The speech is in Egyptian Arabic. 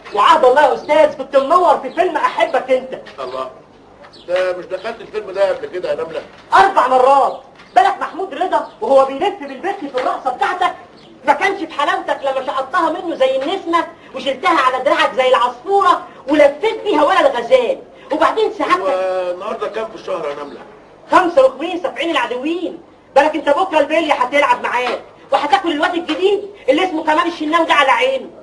وعهد الله يا استاذ كنت منور في فيلم احبك انت الله انت مش دخلت الفيلم ده قبل كده يا نمله اربع مرات بالك محمود رضا وهو بيلف بالبث في الرقصه بتاعتك ما كانش في حلاوتك لما شقطتها منه زي النسمه وشلتها على دراعك زي العصفوره ولفيت بيها ولا الغزال وبعدين سحبتك والنهارده كام في الشهر يا نمله خمسة وخميس سبعين العدوين بالك انت بكره البيلي هتلعب معاك وهتاكل الواد الجديد اللي اسمه كمال الشناوي ده على عينه